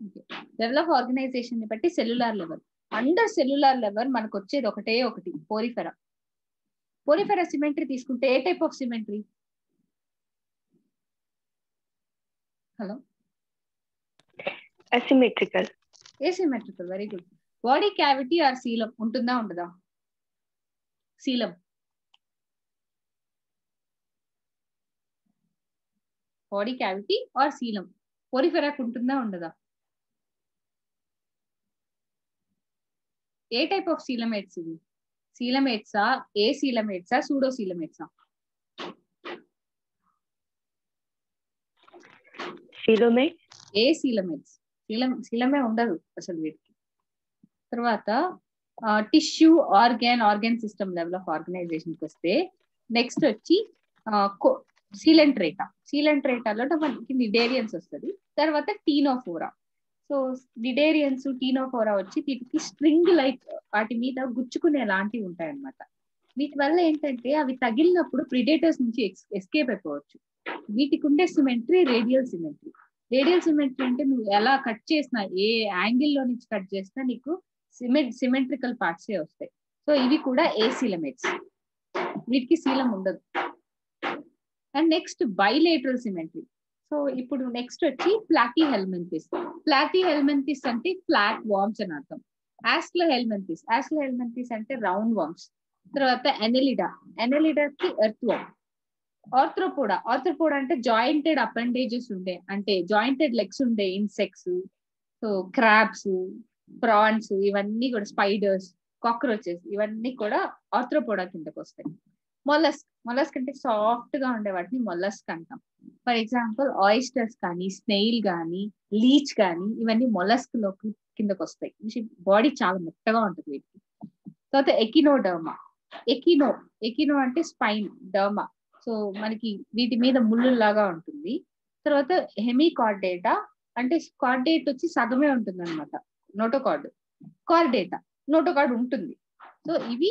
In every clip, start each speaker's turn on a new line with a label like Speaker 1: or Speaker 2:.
Speaker 1: level of organization ని బట్టి cellular level under cellular level మనకు వచ్చేది ఒకటే ఒకటి పోరిఫెరా పోరిఫెరా సిమెంట్రీ తీసుకుంటే ఏ type of symmetry hello
Speaker 2: asymmetrical
Speaker 1: asymmetrical very good body cavity or coelom ఉంటుందా ఉండదా coelom body cavity or coelom పోరిఫెరాక్ ఉంటుందా ఉండదా ఏ టైప్ ఆఫ్ సీలమేట్స్ ఇవి సీలమేట్సా ఏ సీలమేట్సా సూడో సీలమేట్సా
Speaker 2: ఫిలోమేట్
Speaker 1: ఏ సీలమేట్స్ శీలం శీలమే ఉండదు అసలు వీటికి తర్వాత tissue organ organ system level of organization కి వస్తే నెక్స్ట్ వచ్చి సీలెంట్రేటా సీలెంట్రేటాలో మనకి నిడేరియన్స్ వస్తుంది తర్వాత టీనోఫోరా సో నిడేరియన్స్ టీనోఫోరా వచ్చి వీటికి స్ట్రింగ్ లైక్ వాటి మీద గుచ్చుకునే లాంటివి ఉంటాయి అన్నమాట వీటి వల్ల ఏంటంటే అవి తగిలినప్పుడు ప్రిడేటర్స్ నుంచి ఎస్కేప్ అయిపోవచ్చు వీటికి ఉండే symmetry radial symmetry radial symmetry అంటే నువ్వు ఎలా కట్ చేసినా ఏ యాంగిల్ లో నుంచి కట్ చేసినా నీకు సిమెంట్ సిమెట్రికల్ పార్ట్స్ వస్తాయి సో ఇవి కూడా ఏ సిలమేట్స్ వీటికి శీలం ఉండదు and next bilateral symmetry so ఇప్పుడు నెక్స్ట్ వచ్చి ప్లాటీ హెల్మెంతిస్ ప్లాటీ హెల్మెంతిస్ అంటే ఫ్లాట్ వామ్స్ అని అర్థం ఆస్ల హెల్మెంతిస్ ఆస్ల హెల్మెంతిస్ అంటే రౌండ్ వామ్స్ తర్వాత ఎనెలిడా ఎనెలిడా కి ఎర్త్ వామ్ ఆర్థ్రోపోడా ఆర్థ్రోపోడా అంటే జాయింటెడ్ అపెండేజెస్ ఉండే అంటే జాయింటెడ్ లెగ్స్ ఉండే ఇన్సెక్ట్స్ సో క్రాబ్స్ ప్రాన్స్ ఇవన్నీ కూడా స్పైడర్స్ కాక్రోచెస్ ఇవన్నీ కూడా ఆర్థ్రోపోడా కిందకి వస్తాయి మొలస్క్ మొలస్క్ అంటే సాఫ్ట్ గా ఉండే వాటిని మొలస్క్ అంటాం ఫర్ ఎగ్జాంపుల్ ఆయిస్టర్స్ కానీ స్నెయిల్ కానీ లీచ్ కానీ ఇవన్నీ మొలస్క్ లోకి కిందకి వస్తాయి బాడీ చాలా మెత్తగా ఉంటుంది వీటికి తర్వాత ఎకినోడర్మా ఎకినో ఎకినో అంటే స్పైన్ డర్మా సో మనకి వీటి మీద ముళ్ళు లాగా ఉంటుంది తర్వాత హెమీ కార్డేటా అంటే కార్డేట్ వచ్చి సగమే ఉంటుంది అనమాట నోటోకార్డ్ కార్డేటా నోటోకార్డ్ ఉంటుంది సో ఇవి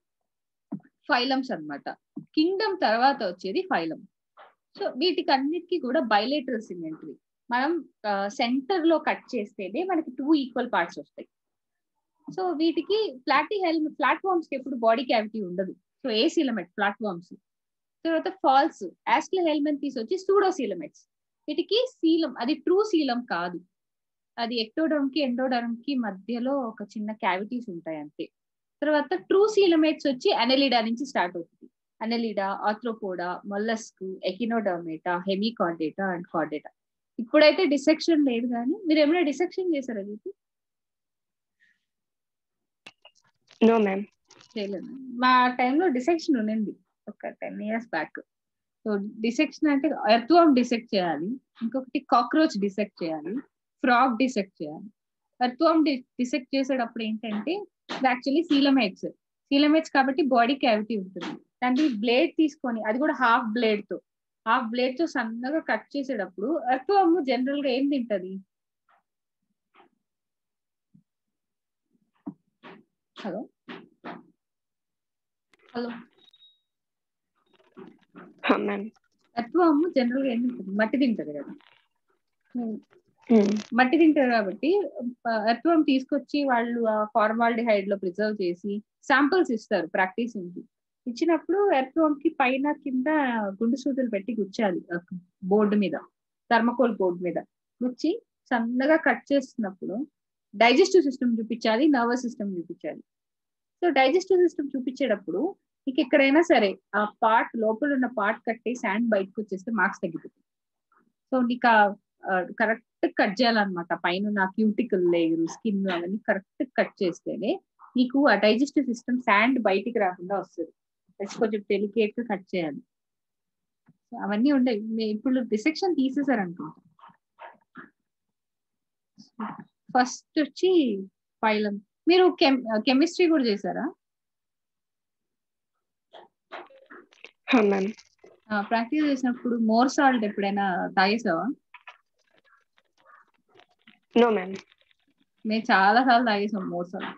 Speaker 1: ఫైలమ్స్ అన్నమాట కింగ్డమ్ తర్వాత వచ్చేది ఫైలం సో వీటికి అన్నిటికీ కూడా బైలేటరల్ సిమెంట్రీ మనం సెంటర్ లో కట్ చేస్తేనే మనకి టూ ఈక్వల్ పార్ట్స్ వస్తాయి సో వీటికి ఫ్లాటీ హెల్మ్ ప్లాట్ఫామ్స్ కి ఎప్పుడు బాడీ క్యావిటీ ఉండదు సో ఏ సిలమెట్ ప్లాట్ఫామ్స్ తర్వాత ఫాల్స్ యాస్టల్ హెల్మెట్ తీసుకొచ్చి సూడో సీలమెట్స్ వీటికి శీలం అది ట్రూ శీలం కాదు అది ఎక్టోడర్మ్ కి ఎండోడర్మ్ కి మధ్యలో ఒక చిన్న క్యావిటీస్ ఉంటాయి అంతే తర్వాత ట్రూ సీలమేట్స్ వచ్చి అనెలిడా నుంచి స్టార్ట్ అవుతుంది Annelida Arthropoda Mollusca Echinodermata Hemichordata and Chordata ఇప్పుడైతే డిసెక్షన్ లేదు కానీ మీరు ఏమైనా డిసెక్షన్ చేశారా వీటి
Speaker 2: నో మ్యామ్
Speaker 1: చేయలేదు మా టైంలో డిసెక్షన్ ఉండింది ఒక ten years back so dissection అంటే ఎర్త్వామ్ డిసెక్ట్ చేయాలి ఇంకొకటి కాక్రోచ్ డిసెక్ట్ చేయాలి ఫ్రాగ్ డిసెక్ట్ చేయాలి ఎర్త్వామ్ డిసెక్ట్ చేసేటప్పుడు ఏంటంటే యాక్చువల్లీ సీలమేట్స్ సీలమేట్స్ కాబట్టి బాడీ క్యావిటీ ఉంటుంది దాన్ని బ్లేడ్ తీసుకొని అది కూడా హాఫ్ బ్లేడ్ తో హాఫ్ బ్లేడ్ తో సన్నగా కట్ చేసేటప్పుడు ఎర్త్వామ్ జనరల్ గా ఏం తింటది hello hello
Speaker 2: ma'am
Speaker 1: earthworm general గా ఏం తింటది మట్టి తింటది కదా మట్టి తింటారు కాబట్టి ఎర్త్వామ్ తీసుకొచ్చి వాళ్ళు ఫార్మాల్డిహైడ్ లో ప్రిజర్వ్ చేసి శాంపిల్స్ ఇస్తారు ప్రాక్టీస్ నుంచి ఇచ్చినప్పుడు ఎర్త్వామ్ కి పైన కింద గుండు సూదులు పెట్టి గుచ్చాలి బోర్డు మీద థర్మకోల్ బోర్డు మీద గుచ్చి సన్నగా కట్ చేస్తున్నప్పుడు డైజెస్టివ్ సిస్టమ్ చూపించాలి నర్వస్ సిస్టమ్ చూపించాలి సో డైజెస్టివ్ సిస్టమ్ చూపించేటప్పుడు నీకు ఎక్కడైనా సరే ఆ పార్ట్ లోపల ఉన్న పార్ట్ కట్టి శాండ్ బయటకు వచ్చేస్తే మార్క్స్ తగ్గిపోతుంది సో నీకు కరెక్ట్ కట్ చేయాలన్నమాట పైన నా క్యూటికల్ లేయర్ స్కిన్ అవన్నీ కరెక్ట్ కట్ చేస్తేనే నీకు ఆ డైజెస్టివ్ సిస్టమ్ శాండ్ బయటికి రాకుండా వస్తుంది కొంచెం డెలికేట్ గా కట్ చేయాలి అవన్నీ ఉండేవి ఇప్పుడు డిసెక్షన్ తీసేసారు అనుకుంటా ఫస్ట్ వచ్చి ఫైలం మీరు కెమిస్ట్రీ కూడా చేశారా
Speaker 2: మ్యామ్
Speaker 1: ప్రాక్టీస్ చేసినప్పుడు మోర్ సాల్ట్ ఎప్పుడైనా తాగేసావా
Speaker 2: నో మ్యామ్
Speaker 1: మేము చాలా సార్లు తాగేసాం మోర్ సాల్ట్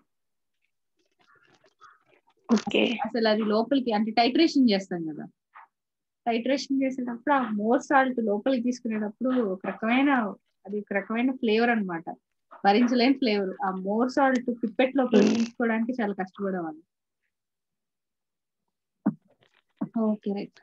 Speaker 2: ఓకే
Speaker 1: అసలు అది లోపలికి అంటే టైట్రేషన్ చేస్తాం కదా టైట్రేషన్ చేసేటప్పుడు ఆ మోర్ సాల్ట్ లోపలికి తీసుకునేటప్పుడు ఒక రకమైన అది ఒక రకమైన ఫ్లేవర్ అన్నమాట భరించలేని ఫ్లేవర్ ఆ మోర్ సాల్ట్ పిప్పెట్ లోపల తీసుకోవడానికి చాలా కష్టపడేవాళ్ళు ఓకే రైట్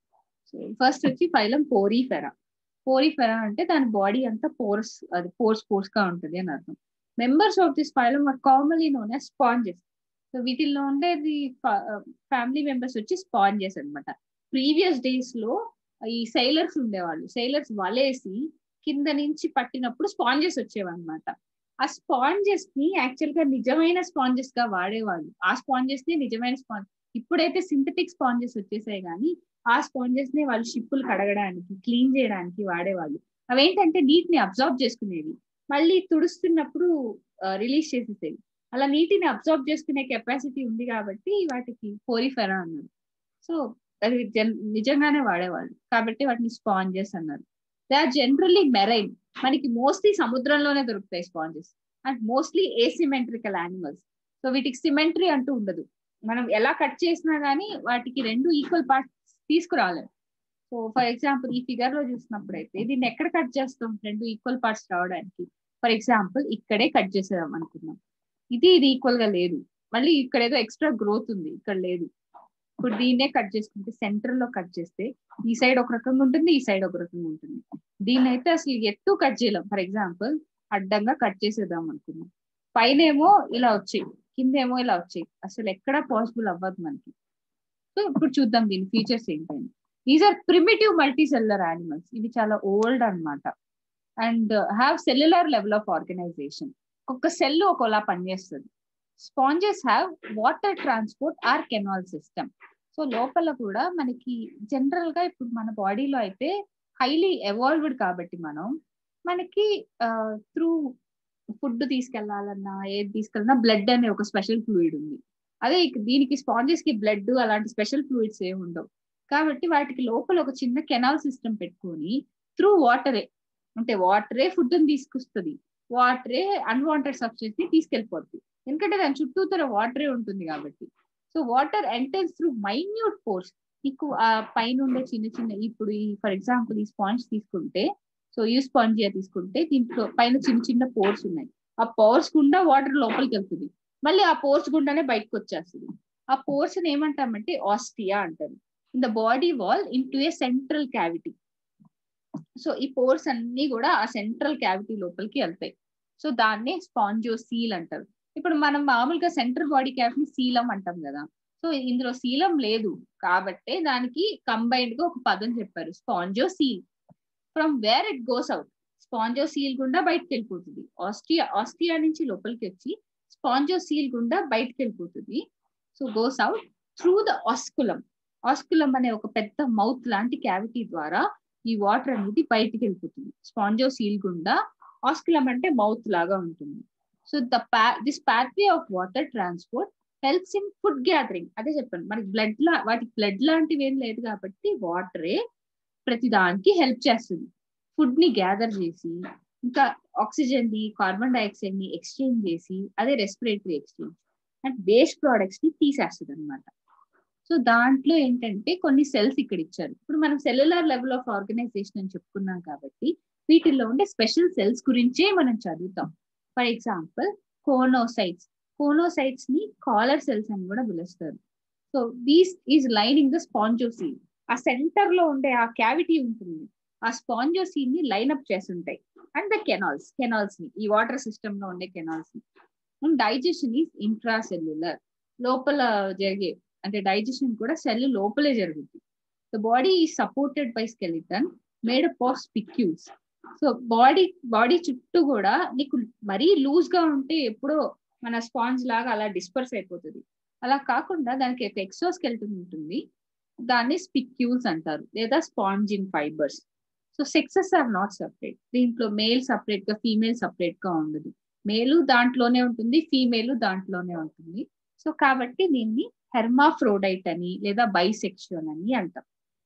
Speaker 1: సో ఫస్ట్ వచ్చి ఫైలం పోరీఫెరా పోరీఫెరా అంటే దాని బాడీ అంతా పోర్స్ అది పోర్స్ పోర్స్ గా ఉంటుంది అని అర్థం members of this phylum are commonly known as sponges so వీటిల్లో ఉండేది ఫ్యామిలీ మెంబర్స్ వచ్చి స్పాంజెస్ అన్నమాట ప్రీవియస్ డేస్ లో ఈ సైలర్స్ ఉండేవాళ్ళు సైలర్స్ వలేసి కింద నుంచి పట్టినప్పుడు స్పాంజెస్ వచ్చేవన్నమాట ఆ స్పాంజెస్ ని యాక్చువల్ గా నిజమైన స్పాంజెస్ గా వాడేవాళ్ళు ఆ స్పాంజెస్ ని నిజమైన స్పాంజ్ ఇప్పుడైతే సింథటిక్ స్పాంజెస్ వచ్చేసాయి కానీ ఆ స్పాంజెస్ ని వాళ్ళు షిప్పులు కడగడానికి క్లీన్ చేయడానికి వాడేవాళ్ళు అవేంటంటే నీట్ ని అబ్జర్వ్ చేసుకునేవి మళ్ళీ తుడుస్తున్నప్పుడు రిలీజ్ చేసేసేవి అలా నీటిని అబ్జర్వ్ చేసుకునే కెపాసిటీ ఉంది కాబట్టి వాటికి పోరిఫెరా అన్నారు సో అది నిజంగానే వాడేవాళ్ళు కాబట్టి వాటిని స్పాంజెస్ అన్నారు దే ఆర్ జనరల్లీ మెరైన్ మనకి మోస్ట్లీ సముద్రంలోనే దొరుకుతాయి sponges and mostly asymmetrical animals so వీటికి సిమెంట్రీ అంటూ ఉండదు మనం ఎలా కట్ చేసినా గానీ వాటికి రెండు ఈక్వల్ పార్ట్స్ తీసుకురాలేదు సో ఫర్ ఎగ్జాంపుల్ ఈ ఫిగర్ లో చూసినప్పుడు అయితే దీన్ని ఎక్కడ కట్ చేస్తాం రెండు ఈక్వల్ పార్ట్స్ రావడానికి ఫర్ ఎగ్జాంపుల్ ఇక్కడే కట్ చేసేదాం అనుకున్నాం ఇది ఇది ఈక్వల్ గా లేదు మళ్ళీ ఇక్కడ ఏదో ఎక్స్ట్రా గ్రోత్ ఉంది ఇక్కడ లేదు ఇప్పుడు దీన్నే కట్ చేసుకుంటే సెంటర్ లో కట్ చేస్తే ఈ సైడ్ ఒక రకంగా ఉంటుంది ఈ సైడ్ ఒక రకంగా ఉంటుంది దీన్ని అయితే అసలు ఎత్తు కట్ చేయలేం ఫర్ ఎగ్జాంపుల్ అడ్డంగా కట్ చేసేద్దాం అనుకున్నాం పైన ఏమో ఇలా వచ్చాయి కిందేమో ఇలా వచ్చాయి అసలు ఎక్కడ పాసిబుల్ అవ్వదు మనకి సో ఇప్పుడు చూద్దాం దీని ఫీచర్స్ ఏంటని these are primitive multicellular animals ఇవి చాలా ఓల్డ్ అనమాట and have cellular level of organization ఒక్క సెల్ ఒకలా పనిచేస్తుంది sponges have water transport or canal system so లోపల కూడా మనకి జనరల్ గా ఇప్పుడు మన బాడీలో అయితే హైలీ ఎవాల్వ్డ్ కాబట్టి మనం మనకి త్రూ ఫుడ్ తీసుకెళ్లాలన్నా ఏది తీసుకెళ్ళినా బ్లడ్ అనే ఒక స్పెషల్ ఫ్లూయిడ్ ఉంది అదే దీనికి స్పాంజెస్ కి బ్లడ్ అలాంటి స్పెషల్ ఫ్లూయిడ్స్ ఏమి ఉండవు కాబట్టి వాటికి లోపల ఒక చిన్న కెనాల్ సిస్టమ్ పెట్టుకొని త్రూ వాటరే అంటే వాటరే ఫుడ్ తీసుకొస్తుంది వాటరే అన్వాంటెడ్ సబ్స్టెన్స్ ని తీసుకెళ్ళిపోద్ది ఎందుకంటే దాని చుట్టూతర వాటరే ఉంటుంది కాబట్టి so water enters through minute pores నీకు ఆ పైన ఉండే చిన్న చిన్న ఇప్పుడు ఈ ఫర్ ఎగ్జాంపుల్ ఈ స్పాంజ్ తీసుకుంటే సో ఈ స్పాంజియా తీసుకుంటే దీంట్లో పైన చిన్న చిన్న పోర్స్ ఉన్నాయి ఆ పోర్స్ గుండా వాటర్ లోపలికి వెళ్తుంది మళ్ళీ ఆ పోర్స్ గుండానే బయటకు వచ్చేస్తుంది ఆ పోర్స్ ఏమంటామంటే ఆస్టియా అంటారు in the body wall into a central cavity so ఈ పోర్స్ అన్ని కూడా ఆ సెంట్రల్ క్యావిటీ లోపలికి వెళ్తాయి సో దాన్నే స్పాంజో సీల్ అంటారు ఇప్పుడు మనం మామూలుగా సెంట్రల్ బాడీ క్యావిటీ సీలం అంటాం కదా సో ఇందులో సీలం లేదు కాబట్టి దానికి కంబైన్డ్ గా ఒక పదం చెప్పారు spongocoel from where it goes out spongocoel గుండా బయటకు వెళ్ళిపోతుంది ఆస్ట్రియా ఆస్ట్రియా నుంచి లోపలికి వచ్చి స్పాంజో సీల్ గుండా బయటకు వెళ్ళిపోతుంది so goes out through the osculum osculum అనే ఒక పెద్ద మౌత్ లాంటి క్యావిటీ ద్వారా ఈ వాటర్ అనేది బయటికి వెళ్ళిపోతుంది స్పాంజో సీల్ గుండా ఆస్కులం అంటే మౌత్ లాగా ఉంటుంది సో ద పా this pathway of water transport helps in food gathering అదే చెప్పాను మనకి బ్లడ్ లా వాటికి బ్లడ్ లాంటివి ఏం లేదు కాబట్టి వాటరే ప్రతి దానికి హెల్ప్ చేస్తుంది ఫుడ్ ని గ్యాదర్ చేసి ఇంకా ఆక్సిజన్ ని కార్బన్ డైఆక్సైడ్ ని ఎక్స్చేంజ్ చేసి అదే respiratory exchange and waste products ని తీసేస్తుంది అనమాట సో దాంట్లో ఏంటంటే కొన్ని సెల్స్ ఇక్కడ ఇచ్చారు ఇప్పుడు మనం సెల్యులర్ లెవెల్ ఆఫ్ ఆర్గనైజేషన్ అని చెప్పుకున్నాం కాబట్టి వీటిల్లో ఉండే స్పెషల్ సెల్స్ గురించే మనం చదువుతాం ఫర్ ఎగ్జాంపుల్ కోనోసైట్స్ కోనోసైట్స్ ని కాలర్ సెల్స్ అని కూడా పిలుస్తారు so these is lining the spongocoel ఆ సెంటర్ లో ఉండే ఆ క్యావిటీ ఉంటుంది ఆ స్పాంజోసీల్ ని లైన్అప్ చేస్తుంటాయి అండ్ ద కెనాల్స్ కెనాల్స్ ని ఈ వాటర్ సిస్టమ్ లో ఉండే కెనాల్స్ ని డైజెషన్ ఈజ్ ఇంట్రా సెల్యులర్ లోపల జరిగే అంటే డైజెషన్ కూడా సెల్ లోపలే జరుగుతుంది the body is supported by skeleton made up of spicules so body body చుట్టూ కూడా నీకు మరీ లూజ్ గా ఉంటే ఎప్పుడో మన స్పాంజ్ లాగా అలా డిస్పర్స్ అయిపోతుంది అలా కాకుండా దానికి ఒక ఎక్సోస్కెల్టన్ ఉంటుంది దాన్ని స్పిక్యూల్స్ అంటారు లేదా spongin fibres so sexes are not separate దీంట్లో మేల్ సపరేట్ గా ఫీమేల్ సపరేట్ గా ఉండదు మేలు దాంట్లోనే ఉంటుంది ఫీమేల్ దాంట్లోనే ఉంటుంది సో కాబట్టి దీన్ని హెర్మాఫ్రోడైట్ అని లేదా బైసెక్షువల్ అని అంటాం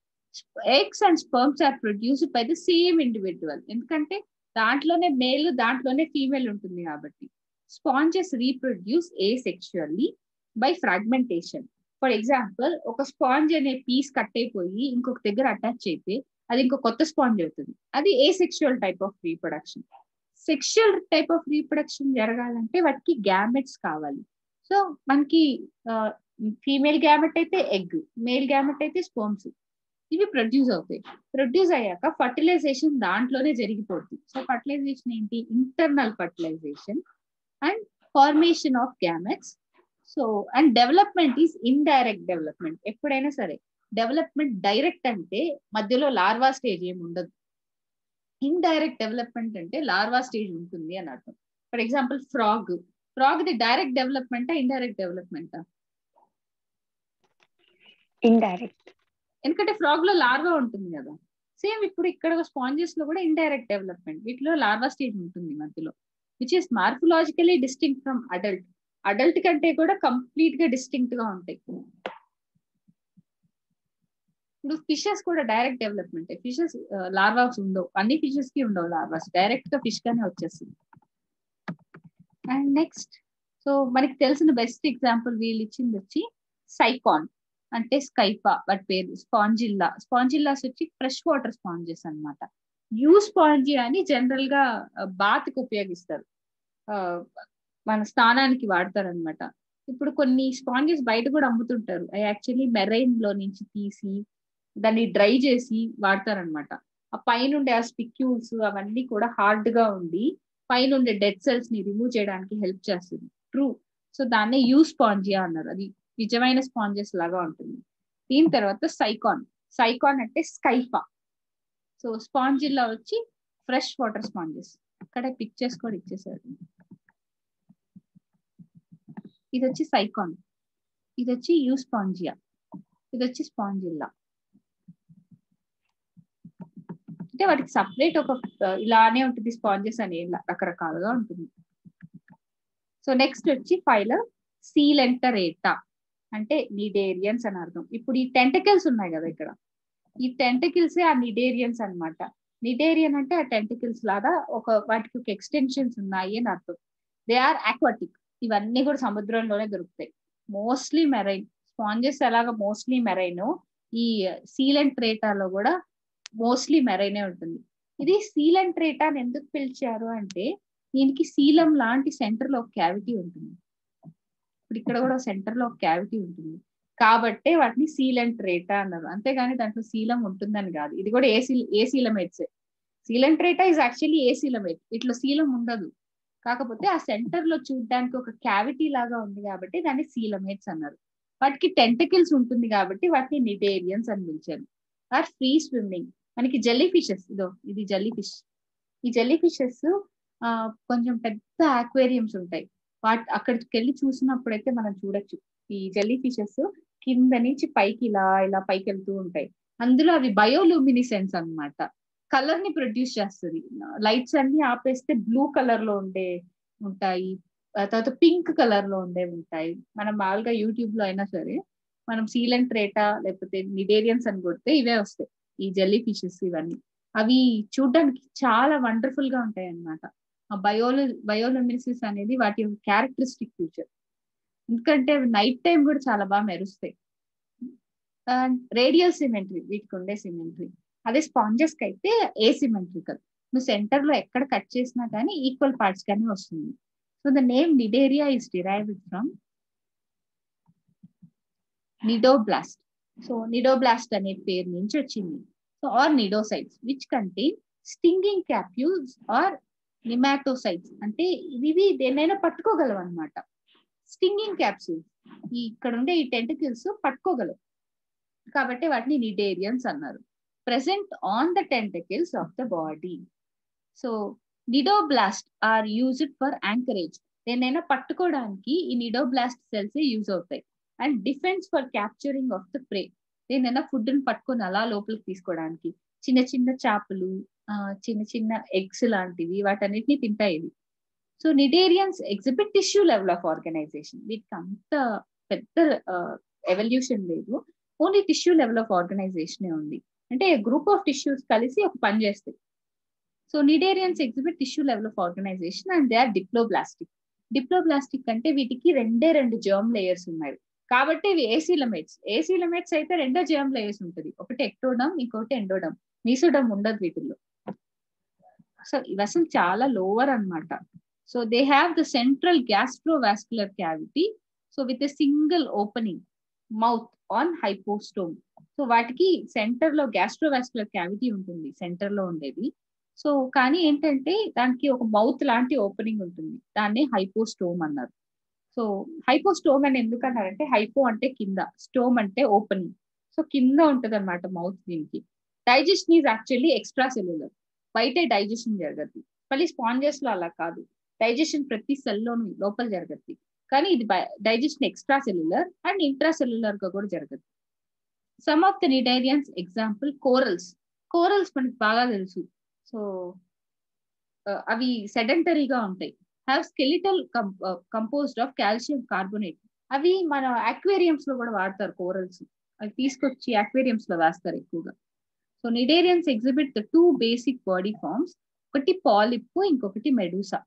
Speaker 1: eggs and sperms are produced by the same individual ఎందుకంటే దాంట్లోనే మేల్ దాంట్లోనే ఫీమేల్ ఉంటుంది కాబట్టి sponges reproduce asexually by fragmentation for example ఒక స్పాంజ్ అనే పీస్ కట్ అయిపోయి ఇంకొక దగ్గర అటాచ్ అయితే అది ఇంకో కొత్త స్పాంజ్ అవుతుంది అది asexual type of reproduction sexual type of reproduction జరగాలంటే వాటికి గ్యామెట్స్ కావాలి సో మనకి ఫీమేల్ గ్యామెట్ అయితే ఎగ్ మేల్ గ్యామెట్ అయితే స్పోమ్స్ ఇవి ప్రొడ్యూస్ అవుతాయి ప్రొడ్యూస్ అయ్యాక ఫర్టిలైజేషన్ దాంట్లోనే జరిగిపోతుంది సో ఫర్టిలైజేషన్ ఏంటి internal fertilization and formation of gametes so and development is indirect development ఎప్పుడైనా సరే డెవలప్మెంట్ డైరెక్ట్ అంటే మధ్యలో లార్వా స్టేజ్ ఏమి ఉండదు ఇండైరెక్ట్ డెవలప్మెంట్ అంటే లార్వా స్టేజ్ ఉంటుంది అని అర్థం for example frog frog the direct డెవలప్మెంటా ఇండైరెక్ట్ డెవలప్మెంటా
Speaker 2: ఇండైరెక్ట్
Speaker 1: ఎందుకంటే ఫ్రాగ్ లో లార్వా ఉంటుంది కదా సేమ్ ఇప్పుడు ఇక్కడ స్పాంజెస్ లో కూడా ఇండైరెక్ట్ డెవలప్మెంట్ వీటిలో లార్వా స్టేజ్ ఉంటుంది మధ్యలో which is morphologically distinct from adult adult కంటే కూడా కంప్లీట్ గా డిస్టింక్ట్ గా ఉంటాయి ఇప్పుడు ఫిషెస్ కూడా డైరెక్ట్ డెవలప్మెంట్ ఫిషెస్ లార్వాస్ ఉండవు అన్ని ఫిషెస్ కి ఉండవు లార్వాస్ డైరెక్ట్ గా ఫిష్ గానే వచ్చేస్తుంది అండ్ నెక్స్ట్ సో మనకి తెలిసిన బెస్ట్ ఎగ్జాంపుల్ వీళ్ళు ఇచ్చింది వచ్చి సైకాన్ అంటే స్కైపా వాటి పేరు స్పాంజిల్లా స్పాంజిల్లాస్ వచ్చి ఫ్రెష్ వాటర్ స్పాంజెస్ అనమాట యూ స్పాంజీ అని జనరల్ గా బాత్ కి ఉపయోగిస్తారు మన స్నానానికి వాడతారు అనమాట ఇప్పుడు కొన్ని స్పాంజెస్ బయట కూడా అమ్ముతుంటారు అవి యాక్చువల్లీ మెరైన్ లో నుంచి తీసి దాన్ని డ్రై చేసి వాడతారనమాట ఆ పైన ఉండే ఆ స్పిక్యూల్స్ అవన్నీ కూడా హార్డ్ గా ఉండి పైన ఉండే డెడ్ సెల్స్ ని రిమూవ్ చేయడానికి హెల్ప్ చేస్తుంది ట్రూ సో దాన్నే యూ స్పాంజియా అన్నారు అది నిజమైన స్పాంజెస్ లాగా ఉంటుంది దీని తర్వాత సైకాన్ సైకాన్ అంటే స్కైఫా సో స్పాంజిల్లా వచ్చి ఫ్రెష్ వాటర్ స్పాంజెస్ అక్కడ పిక్చర్స్ కూడా ఇచ్చేసారు ఇది వచ్చి సైకాన్ ఇది వచ్చి యూ స్పాంజియా ఇది వచ్చి స్పాంజిల్లా అంటే వాటికి సపరేట్ ఒక ఇలానే ఉంటుంది స్పాంజెస్ అనే రకరకాలుగా ఉంటుంది సో నెక్స్ట్ వచ్చి ఫైలర్ సీలెంటరేటా అంటే నిడేరియన్స్ అని అర్థం ఇప్పుడు ఈ టెంటకిల్స్ ఉన్నాయి కదా ఇక్కడ ఈ టెంటకిల్స్ ఆ నిడేరియన్స్ అనమాట నిడేరియన్ అంటే ఆ టెంటకిల్స్ లాగా ఒక వాటికి ఒక ఎక్స్టెన్షన్స్ ఉన్నాయి అని అర్థం దే ఆర్ ఆక్వాటిక్ ఇవన్నీ కూడా సముద్రంలోనే దొరుకుతాయి మోస్ట్లీ మెరైన్ స్పాంజెస్ ఎలాగ మోస్ట్లీ మెరైన్ ఈ సీలెంట్ రేటాలో కూడా మోస్ట్లీ మెరైనే ఉంటుంది ఇది సీలెంట్ రేటా అని ఎందుకు పిలిచారు అంటే దీనికి శీలం లాంటి సెంటర్ లో క్యావిటీ ఉంటుంది ఇప్పుడు ఇక్కడ కూడా సెంటర్ లో క్యావిటీ ఉంటుంది కాబట్టే వాటిని సీలెంట్ రేటా అన్నారు అంతేగాని దాంట్లో శీలం ఉంటుందని కాదు ఇది కూడా ఏ సీల్ acoelomates Coelenterata is actually acoelomate ఇట్లా శీలం ఉండదు కాకపోతే ఆ సెంటర్ లో చూడడానికి ఒక క్యావిటీ లాగా ఉంది కాబట్టి దాన్ని సీలమేట్స్ అన్నారు వాటికి టెంటకిల్స్ ఉంటుంది కాబట్టి వాటిని నిడేరియన్స్ అని పిలిచారు ఆర్ ఫ్రీ స్విమ్మింగ్ మనకి జెల్లీ ఫిషెస్ ఇదో ఇది జెల్లీ ఫిష్ ఈ జెల్లీ ఫిషెస్ ఆ కొంచెం పెద్ద ఆక్వేరియంస్ ఉంటాయి వాటి అక్కడికి వెళ్ళి చూసినప్పుడైతే మనం చూడొచ్చు ఈ జెల్లీ ఫిషెస్ కింద నుంచి పైకి ఇలా ఇలా పైకి వెళ్తూ ఉంటాయి అందులో అవి బయోలూమినిసెన్స్ అనమాట కలర్ ని ప్రొడ్యూస్ చేస్తుంది లైట్స్ అన్ని ఆపేస్తే బ్లూ కలర్ లో ఉండే ఉంటాయి తర్వాత పింక్ కలర్ లో ఉండే ఉంటాయి మనం మామూలుగా యూట్యూబ్ లో అయినా సరే మనం సీలెంట్ రేటా లేకపోతే నిడేరియన్స్ అని కొడితే ఇవే వస్తాయి ఈ జెల్లీ ఫిషెస్ ఇవన్నీ అవి చూడడానికి చాలా వండర్ఫుల్ గా ఉంటాయి అన్నమాట ఆ బయోలో బయోలమినిసిస్ అనేది వాటి క్యారెక్టరిస్టిక్ ఫ్యూచర్ ఎందుకంటే అవి నైట్ టైం కూడా చాలా బాగా మెరుస్తాయి రేడియల్ సిమెంట్రీ వీటికి ఉండే సిమెంట్రీ అదే స్పాంజెస్ కి అయితే ఏ సిమెంట్రికల్ నువ్వు సెంటర్ లో ఎక్కడ కట్ చేసినా కానీ ఈక్వల్ పార్ట్స్ గానే వస్తుంది so the name Cnidaria is derived from cnidoblast so cnidoblast అనే పేరు నుంచి వచ్చింది so are cnidocytes which contain stinging capsules are nematocytes అంటే ఇవి దేనైనా పట్టుకోగలవు అనమాట స్టింగింగ్ క్యాప్సూల్స్ ఈ ఇక్కడ ఉండే ఈ టెంటికల్స్ పట్టుకోగలవు కాబట్టి వాటిని నిడేరియన్స్ అన్నారు present on the tentacles of the body so cnidoblast are used for anchorage దేనైనా పట్టుకోవడానికి ఈ నిడోబ్లాస్ట్ సెల్స్ యూజ్ అవుతాయి and defence for capturing of the prey దేనైనా ఫుడ్ ని పట్టుకొని అలా లోపలికి తీసుకోవడానికి చిన్న చిన్న చేపలు చిన్న చిన్న ఎగ్స్ లాంటివి వాటన్నిటిని తింటాయి ఇవి so cnidarians exhibit tissue level of organization వీటికి అంత పెద్ద ఎవల్యూషన్ లేదు only tissue level of organization ఉంది అంటే గ్రూప్ ఆఫ్ టిష్యూస్ కలిసి ఒక పని చేస్తాయి so cnidarians exhibit tissue level of organization and they are diploblastic diploblastic అంటే వీటికి రెండే రెండు జర్మ్ లేయర్స్ ఉన్నాయి కాబట్టి ఇవి ఏసీలమేట్స్ ఏసీలమేట్స్ అయితే రెండో జర్మ్ లేయర్స్ ఉంటుంది ఒకటి ఎక్టోడమ్ ఇంకొకటి ఎండోడమ్ మీసోడమ్ ఉండదు వీటిల్లో సో ఇవి అసలు చాలా లోవర్ అన్నమాట so they have the central gastrovascular cavity so with a single opening mouth on hypostome so వాటికి సెంటర్ లో గ్యాస్ట్రోవాస్కులర్ క్యావిటీ ఉంటుంది సెంటర్ లో ఉండేది సో కానీ ఏంటంటే దానికి ఒక మౌత్ లాంటి ఓపెనింగ్ ఉంటుంది దాన్ని హైపోస్టోమ్ అన్నారు సో హైపోస్టోమ్ అని ఎందుకు అన్నారంటే హైపో అంటే కింద స్టోమ్ అంటే ఓపెనింగ్ సో కింద ఉంటది అనమాట మౌత్ దీనికి digestion is actually extracellular బయటే డైజెషన్ జరగద్ది మళ్ళీ స్పాంజెస్ లో అలా కాదు డైజెషన్ ప్రతి సెల్ లోను లోపల జరగద్ది కానీ ఇది digestion extracellular and intracellular గా కూడా జరగదు some of the cnidarians example corals corals మనకి బాగా తెలుసు సో అవి సెడెంటరీగా ఉంటాయి have skeletal composed of calcium carbonate అవి మన అక్వేరియంస్ లో కూడా వాడతారు కోరల్స్ అవి తీసుకొచ్చి అక్వేరియంస్ లో వేస్తారు ఎక్కువగా so cnidarians exhibit the two basic body forms ఒకటి పాలిప్ ఇంకొకటి మెడూసా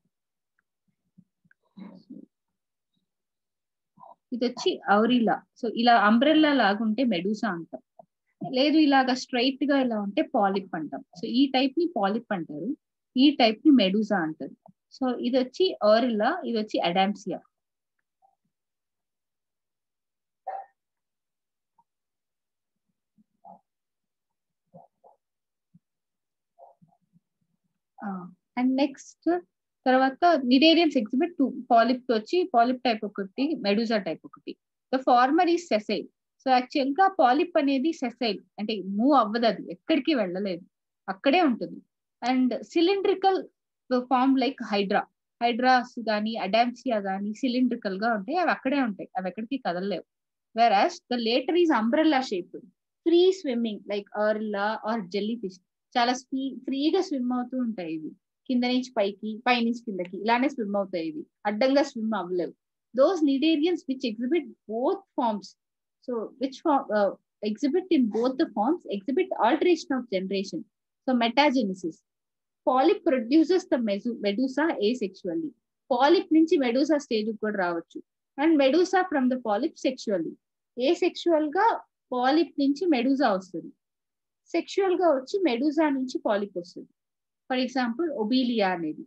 Speaker 1: ఇది వచ్చి ఔరిలా సో ఇలా అంబ్రెల్లా లాగా ఉంటే మెడూసా అంటాం లేదు ఇలాగా స్ట్రైట్ గా ఇలా ఉంటే పాలిప్ అంటాం సో ఈ టైప్ ని పాలిప్ అంటారు ఈ టైప్ ని మెడూసా అంటారు సో ఇది వచ్చి ఆరిల్లా ఇది వచ్చి అడామ్సియా అండ్ నెక్స్ట్ తర్వాత నిడేరియన్స్ ఎగ్జిబిట్ టూ పాలిప్ వచ్చి పాలిప్ టైప్ ఒకటి మెడూసా టైప్ ఒకటి the former is sessile so actual గా పాలిప్ అనేది సెసైల్ అంటే మూవ్ అవ్వదు అది ఎక్కడికి వెళ్ళలేదు అక్కడే ఉంటుంది and cylindrical form like Hydra Hydras కానీ అడామ్సియా కానీ సిలిండ్రికల్ గా ఉంటాయి అవి అక్కడే ఉంటాయి అవి ఎక్కడికి కదలలేవు whereas the latter is umbrella shape free swimming like Aurelia or jellyfish చాలా స్పీ ఫ్రీగా స్విమ్ అవుతూ ఉంటాయి ఇవి కింద నుంచి పైకి పై నుంచి కిందకి ఇలానే స్విమ్ అవుతాయి ఇవి అడ్డంగా స్విమ్ అవ్వలేవు those cnidarians which exhibit both forms so which exhibit in both the forms exhibit alteration of generation so metagenesis polyp produces the మెజు మెడూసా ఏ సెక్చువల్లీ పాలిప్ నుంచి మెడూసా స్టేజ్ కూడా రావచ్చు and medusa from the polyp sexually asexual గా polyp నుంచి medusa వస్తుంది sexual గా వచ్చి మెడూసా నుంచి పాలిప్ వస్తుంది ఫర్ ఎగ్జాంపుల్ ఒబీలియా అనేది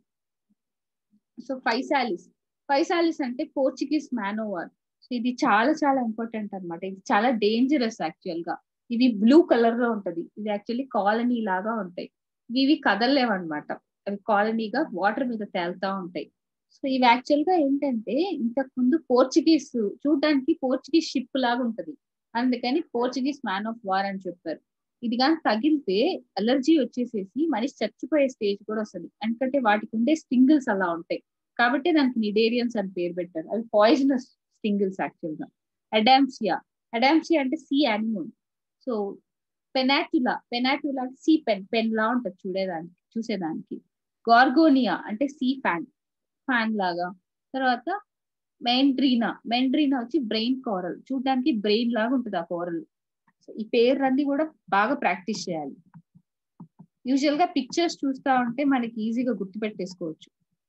Speaker 1: సో ఫైసాలిస్ ఫైసాలిస్ అంటే పోర్చుగీస్ మ్యానోవార్ సో ఇది చాలా చాలా ఇంపార్టెంట్ అనమాట ఇది చాలా డేంజరస్ యాక్చువల్ గా ఇవి బ్లూ కలర్ లో ఉంటది ఇది యాక్చువల్లీ కాలనీ లాగా ఉంటాయి ఇవి కదలలేవన్నమాట అవి కాలనీగా వాటర్ మీద తేలుతా ఉంటాయి సో ఇవి యాక్చువల్ గా ఏంటంటే ఇంతకు ముందు పోర్చుగీస్ చూడడానికి పోర్చుగీస్ షిప్ లాగా ఉంటది అందుకని పోర్చుగీస్ మ్యాన్ ఆఫ్ వార్ అని చెప్పారు ఇది కానీ తగిలితే అలర్జీ వచ్చేసేసి మనిషి చచ్చిపోయే స్టేజ్ కూడా వస్తుంది ఎందుకంటే వాటికి ఉండే స్టింగిల్స్ అలా ఉంటాయి కాబట్టి దానికి నిడేరియన్స్ అని పేరు పెట్టారు అవి పాయిజనస్ స్టింగిల్స్ యాక్చువల్ గా అడామ్సియా అడామ్సియా అంటే sea animal so Pennatula Pennatula అంటే సీ పెన్ పెన్ లా ఉంటుంది చూడేదానికి చూసేదానికి గార్గోనియా అంటే సీ ఫ్యాన్ ఫ్యాన్ లాగా తర్వాత మెండ్రీనా మెండ్రీనా వచ్చి బ్రెయిన్ కోరల్ చూడడానికి బ్రెయిన్ లాగా ఉంటుంది ఆ కోరల్ ఈ పేర్లన్నీ కూడా బాగా ప్రాక్టీస్ చేయాలి యూజువల్ గా పిక్చర్స్ చూస్తా ఉంటే మనకి ఈజీగా గుర్తుపెట్టేసుకోవచ్చు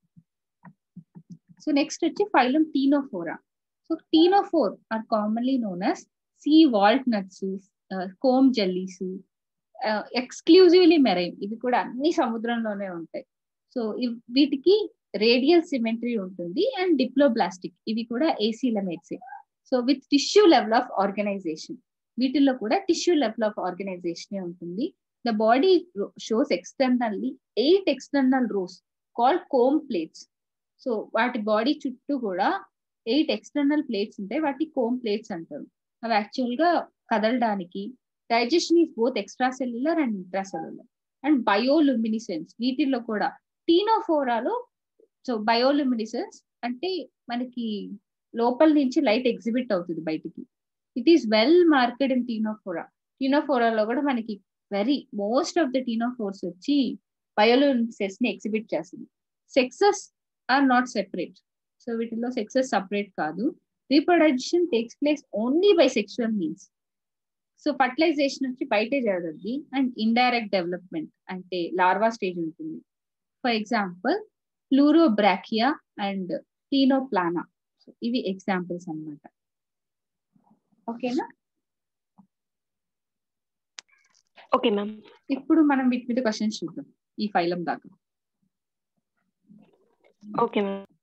Speaker 1: సో నెక్స్ట్ వచ్చి phylum Ctenophora so ctenophore are commonly known as sea walnuts comb jellies exclusively marine ఇవి కూడా అన్ని సముద్రంలోనే ఉంటాయి సో వీటికి రేడియల్ సిమెంట్రీ ఉంటుంది అండ్ డిప్లోబ్లాస్టిక్ ఇవి కూడా ఏసీ లెమెట్సే so with tissue level of organization వీటిల్లో కూడా టిష్యూ లెవెల్ ఆఫ్ ఆర్గనైజేషన్ ఉంటుంది the body shows externally eight external rows called comb plates so వాటి బాడీ చుట్టూ కూడా ఎయిట్ ఎక్స్టర్నల్ ప్లేట్స్ ఉంటాయి వాటి కోమ్ ప్లేట్స్ అంటారు అవి యాక్చువల్ గా కదలడానికి digestion is both extracellular and intracellular and bioluminescence వీటిల్లో కూడా టీనోఫోరాలో సో బయోలుమినిసెన్స్ అంటే మనకి లోపల నుంచి లైట్ ఎగ్జిబిట్ అవుతుంది బయటికి it is well marked in Ctenophora టీనోఫోరాలో కూడా మనకి very most of the ctenophores వచ్చి బయోలుమినిసెన్స్ ని ఎగ్జిబిట్ చేస్తుంది sexes are not separate so వీటిలో సెక్సెస్ సపరేట్ కాదు reproduction takes place only by sexual means so fertilization వచ్చి బయటే జరగద్ది అండ్ ఇండైరెక్ట్ డెవలప్మెంట్ అంటే లార్వా స్టేజ్ ఉంటుంది for example Pleurobrachia and Ctenoplana ఇవి ఎగ్జాంపుల్స్ అనమాట ఓకేనా
Speaker 2: ఓకే మ్యామ్
Speaker 1: ఇప్పుడు మనం వీటి మీద క్వశ్చన్స్ చూద్దాం ఈ ఫైలం దాకా
Speaker 2: ఓకే మ్యామ్